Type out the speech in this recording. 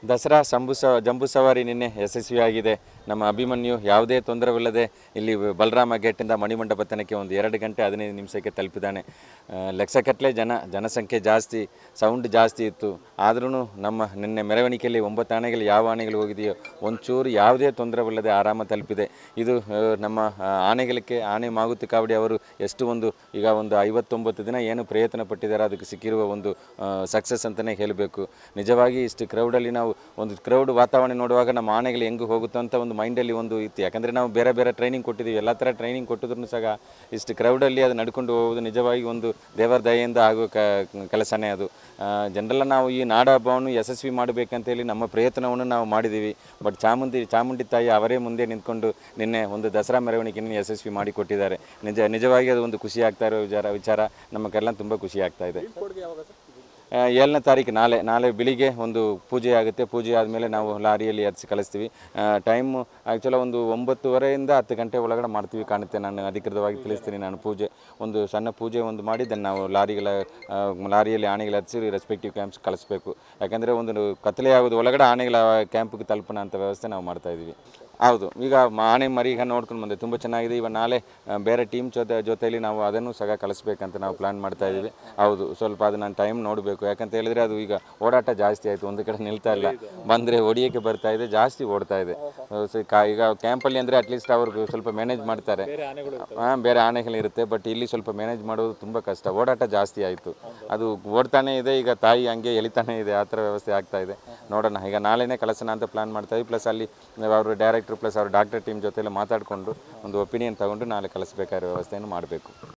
ದಸರಾ ಸಂಬು ಸ ಜಂಬೂ ಸವಾರಿ ನಿನ್ನೆ ಯಶಸ್ವಿಯಾಗಿದೆ ನಮ್ಮ ಅಭಿಮನ್ಯು ಯಾವುದೇ ತೊಂದರೆವಿಲ್ಲದೆ ಇಲ್ಲಿ ಬಲರಾಮ ಗೇಟಿಂದ ಮಣಿಮಂಡಪ ತನಕ ಒಂದು ಎರಡು ಗಂಟೆ ಹದಿನೈದು ನಿಮಿಷಕ್ಕೆ ತಲುಪಿದ್ದಾನೆ ಆ, ಲಕ್ಷಗಟ್ಟಲೆ ಜನ ಜನಸಂಖ್ಯೆ ಜಾಸ್ತಿ ಸೌಂಡ್ ಜಾಸ್ತಿ ಇತ್ತು ಆದ್ರೂ ನಮ್ಮ ನಿನ್ನೆ ಮೆರವಣಿಗೆಯಲ್ಲಿ ಒಂಬತ್ತು ಆನೆಗಳು ಯಾವ ಆನೆಗಳು ಹೋಗಿದೆಯೋ ಒಂಚೂರು ಯಾವುದೇ ತೊಂದರೆವಿಲ್ಲದೆ ಆರಾಮ ತಲುಪಿದೆ ಇದು ಆ, ನಮ್ಮ ಆ, ಆನೆಗಳಿಗೆ ಆನೆ ಮಾಗುತಿ ಕಾವಡಿ ಅವರು ಎಷ್ಟು ಒಂದು ಈಗ ಒಂದು ಐವತ್ತೊಂಬತ್ತು ದಿನ ಏನು ಪ್ರಯತ್ನ ಪಟ್ಟಿದ್ದಾರೆ ಅದಕ್ಕೆ ಸಿಕ್ಕಿರುವ ಒಂದು ಸಕ್ಸಸ್ ಅಂತಲೇ ಹೇಳಬೇಕು ನಿಜವಾಗಿ ಇಷ್ಟು ಕ್ರೌಡಲ್ಲಿ ನಾವು ಒಂದು ಕ್ರೌಡ್ ವಾತಾವರಣ ನೋಡುವಾಗ ನಮ್ಮ ಆನೆಗಳು ಹೆಂಗೆ ಹೋಗುತ್ತೋ ಅಂತ ಒಂದು ಮೈಂಡಲ್ಲಿ ಒಂದು ಇತ್ತು ಯಾಕಂದರೆ ನಾವು ಬೇರೆ ಬೇರೆ ಟ್ರೈನಿಂಗ್ ಕೊಟ್ಟಿದ್ದೀವಿ ಎಲ್ಲ ಥರ ಟ್ರೈನಿಂಗ್ ಕೊಟ್ಟಿದ್ರು ಸಹ ಇಷ್ಟು ಕ್ರೌಡಲ್ಲಿ ಅದು ನಡ್ಕೊಂಡು ಹೋಗೋದು ನಿಜವಾಗಿ ಒಂದು ದೇವರ ದಯೆಯಿಂದ ಆಗುವ ಕ ಕೆಲಸನೇ ಅದು ಜನರೆಲ್ಲ ನಾವು ಈ ನಾಡ ಹಬ್ಬವನ್ನು ಯಶಸ್ವಿ ಮಾಡಬೇಕಂತೇಳಿ ನಮ್ಮ ಪ್ರಯತ್ನವನ್ನು ನಾವು ಮಾಡಿದ್ದೀವಿ ಬಟ್ ಚಾಮುಂಡಿ ಚಾಮುಂಡಿ ತಾಯಿ ಅವರೇ ಮುಂದೆ ನಿಂತ್ಕೊಂಡು ನಿನ್ನೆ ಒಂದು ದಸರಾ ಮೆರವಣಿಗೆಯನ್ನು ಯಶಸ್ವಿ ಮಾಡಿಕೊಟ್ಟಿದ್ದಾರೆ ನಿಜ ನಿಜವಾಗಿ ಅದು ಒಂದು ಖುಷಿ ಆಗ್ತಾ ಇರೋ ವಿಚಾರ ವಿಚಾರ ನಮಗೆಲ್ಲ ತುಂಬ ಖುಷಿ ಆಗ್ತಾ ಇದೆ ಆ, ಏಳನೇ ತಾರೀಕು ನಾಳೆ ನಾಳೆ ಬೆಳಿಗ್ಗೆ ಒಂದು ಪೂಜೆ ಆಗುತ್ತೆ ಪೂಜೆ ಆದಮೇಲೆ ನಾವು ಲಾರಿಯಲ್ಲಿ ಹರಿಸಿ ಕಳಿಸ್ತೀವಿ ಟೈಮು ಆ್ಯಕ್ಚುಲಿ ಒಂದು ಒಂಬತ್ತುವರೆಯಿಂದ ಹತ್ತು ಗಂಟೆ ಒಳಗಡೆ ಮಾಡ್ತೀವಿ ಕಾಣುತ್ತೆ ನಾನು ಅಧಿಕೃತವಾಗಿ ತಿಳಿಸ್ತೀನಿ ನಾನು ಪೂಜೆ ಒಂದು ಸಣ್ಣ ಪೂಜೆ ಒಂದು ಮಾಡಿ ದೆನ್ ನಾವು ಲಾರಿಗಳ ಆ, ಲಾರಿಯಲ್ಲಿ ಆನೆಗಳ ಹರಿಸಿ ರೆಸ್ಪೆಕ್ಟಿವ್ ಕ್ಯಾಂಪ್ಸ್ ಕಳಿಸ್ಬೇಕು ಯಾಕಂದರೆ ಒಂದು ಕತ್ತಲೆ ಆಗೋದು ಒಳಗಡೆ ಆನೆಗಳ ಕ್ಯಾಂಪಿಗೆ ತಲುಪೋಣ ಅಂತ ವ್ಯವಸ್ಥೆ ನಾವು ಮಾಡ್ತಾ ಇದ್ದೀವಿ ಹೌದು ಈಗ ಮ- ಆನೆ ಮರಿ ಈಗ ನೋಡ್ಕೊಂಡು ಬಂದೆ ತುಂಬ ಚೆನ್ನಾಗಿದೆ ಇವಾಗ ನಾಳೆ ಆ, ಬೇರೆ ಟೀಮ್ ಜೊತೆ ಜೊತೆಯಲ್ಲಿ ನಾವು ಅದನ್ನು ಸಹ ಕಳಿಸ್ಬೇಕಂತ ನಾವು ಪ್ಲ್ಯಾನ್ ಮಾಡ್ತಾ ಇದ್ದೀವಿ ಹೌದು ಸ್ವಲ್ಪ ಅದು ನಾನು ಟೈಮ್ ನೋಡಬೇಕು ಯಾಕಂತ ಹೇಳಿದರೆ ಅದು ಈಗ ಓಡಾಟ ಜಾಸ್ತಿ ಆಯಿತು ಒಂದು ಕಡೆ ನಿಲ್ತಾ ಇಲ್ಲ ಬಂದರೆ ಹೊಡಿಯೋಕ್ಕೆ ಬರ್ತಾ ಇದೆ ಜಾಸ್ತಿ ಓಡ್ತಾ ಇದೆ ಆ, ಸೊ ಕಾ- ಈಗ ಕ್ಯಾಂಪಲ್ಲಿ ಅಂದರೆ ಅಟ್ಲೀಸ್ಟ್ ಅವ್ರಿಗೆ ಸ್ವಲ್ಪ ಮ್ಯಾನೇಜ್ ಮಾಡ್ತಾರೆ ಹಾಂ ಬೇರೆ ಆನೆಗಳಿರುತ್ತೆ ಬಟ್ ಇಲ್ಲಿ ಸ್ವಲ್ಪ ಮ್ಯಾನೇಜ್ ಮಾಡೋದು ತುಂಬ ಕಷ್ಟ ಓಡಾಟ ಜಾಸ್ತಿ ಆಯಿತು ಅದು ಓಡ್ತಾನೆ ಇದೆ ಈಗ ತಾಯಿ ಹಂಗೆ ಎಳಿತಾನೆ ಇದೆ ಆ ಥರ ವ್ಯವಸ್ಥೆ ಆಗ್ತಾ ಇದೆ ನೋಡೋಣ ಈಗ ನಾಳೆನೇ ಕಳಿಸೋಣ ಅಂತ ಪ್ಲಾನ್ ಮಾಡ್ತಾ ಇದ್ದೀವಿ ಪ್ಲಸ್ ಅಲ್ಲಿ ಅವರು ಡೈರೆಕ್ಟ್ರು ಪ್ಲಸ್ ಅವ್ರ ಡಾಕ್ಟರ್ ಟೀಮ್ ಜೊತೆಲ್ಲ ಮಾತಾಡಿಕೊಂಡು ಒಂದು ಒಪಿನಿಯನ್ ತಗೊಂಡು ನಾಳೆ ಕಳಿಸ್ಬೇಕಾಗಿರೋ ವ್ಯವಸ್ಥೆಯನ್ನು ಮಾಡಬೇಕು